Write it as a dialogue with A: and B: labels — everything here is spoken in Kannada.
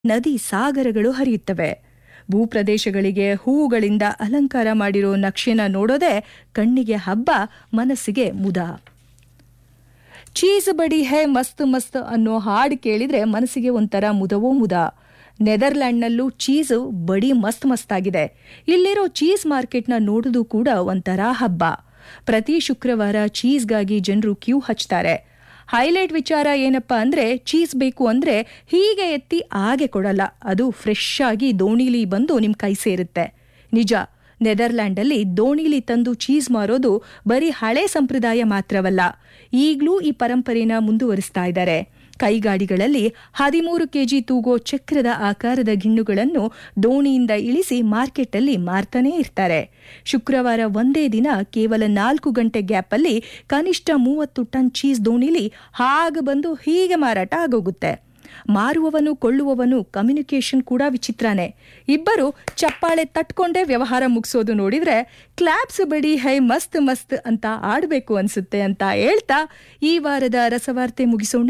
A: ನದಿ ಸಾಗರಗಳು ಹರಿಯುತ್ತವೆ ಭೂಪ್ರದೇಶಗಳಿಗೆ ಹೂವುಗಳಿಂದ ಅಲಂಕಾರ ಮಾಡಿರೋ ನಕ್ಷೆನ ನೋಡೋದೇ ಕಣ್ಣಿಗೆ ಹಬ್ಬ ಮನಸ್ಸಿಗೆ ಮುದ ಚೀಸ್ ಬಡಿ ಹೇ ಮಸ್ತ್ ಮಸ್ತ್ ಅನ್ನೋ ಹಾಡು ಕೇಳಿದ್ರೆ ಮನಸ್ಸಿಗೆ ಒಂಥರ ಮುದವೋ ಮುದ ನೆದರ್ಲ್ಯಾಂಡ್ನಲ್ಲೂ ಚೀಸು ಬಡಿ ಮಸ್ತ್ ಮಸ್ತ್ ಆಗಿದೆ ಇಲ್ಲಿರೋ ಚೀಸ್ ಮಾರ್ಕೆಟ್ನ ನೋಡೋದು ಕೂಡ ಒಂಥರ ಹಬ್ಬ ಪ್ರತಿ ಶುಕ್ರವಾರ ಚೀಸ್ಗಾಗಿ ಜನರು ಕ್ಯೂ ಹಚ್ತಾರೆ ಹೈಲೈಟ್ ವಿಚಾರ ಏನಪ್ಪಾ ಅಂದ್ರೆ ಚೀಸ್ ಬೇಕು ಅಂದ್ರೆ ಹೀಗೆ ಎತ್ತಿ ಹಾಗೆ ಕೊಡಲ್ಲ ಅದು ಫ್ರೆಶ್ ಆಗಿ ದೋಣಿಲಿ ಬಂದು ನಿಮ್ ಕೈ ಸೇರುತ್ತೆ ನಿಜ ನೆದರ್ಲ್ಯಾಂಡಲ್ಲಿ ದೋಣಿಲಿ ತಂದು ಚೀಸ್ ಮಾರೋದು ಬರೀ ಹಳೆ ಸಂಪ್ರದಾಯ ಮಾತ್ರವಲ್ಲ ಈಗ್ಲೂ ಈ ಪರಂಪರೆನ ಮುಂದುವರಿಸ್ತಾ ಇದ್ದಾರೆ ಕೈಗಾಡಿಗಳಲ್ಲಿ ಹದಿಮೂರು ಕೆಜಿ ತೂಗೋ ಚಕ್ರದ ಆಕಾರದ ಗಿಣ್ಣುಗಳನ್ನು ದೋಣಿಯಿಂದ ಇಳಿಸಿ ಮಾರ್ಕೆಟಲ್ಲಿ ಮಾರ್ತಾನೇ ಇರ್ತಾರೆ ಶುಕ್ರವಾರ ಒಂದೇ ದಿನ ಕೇವಲ ನಾಲ್ಕು ಗಂಟೆ ಗ್ಯಾಪಲ್ಲಿ ಕನಿಷ್ಠ ಮೂವತ್ತು ಟನ್ ಚೀಸ್ ದೋಣಿಲಿ ಹಾಗ ಬಂದು ಹೀಗೆ ಮಾರಾಟ ಆಗೋಗುತ್ತೆ ಮಾರುವವನು ಕೊಳ್ಳುವವನು ಕಮ್ಯುನಿಕೇಶನ್ ಕೂಡ ವಿಚಿತ್ರನೇ ಇಬ್ಬರು ಚಪ್ಪಾಳೆ ತಟ್ಕೊಂಡೇ ವ್ಯವಹಾರ ಮುಗಿಸೋದು ನೋಡಿದ್ರೆ ಕ್ಲಾಪ್ಸ್ ಬಡಿ ಹೈ ಮಸ್ತ್ ಮಸ್ತ್ ಅಂತ ಆಡ್ಬೇಕು ಅನ್ಸುತ್ತೆ ಅಂತ ಹೇಳ್ತಾ ಈ ವಾರದ ರಸವಾರ್ತೆ ಮುಗಿಸೋಣ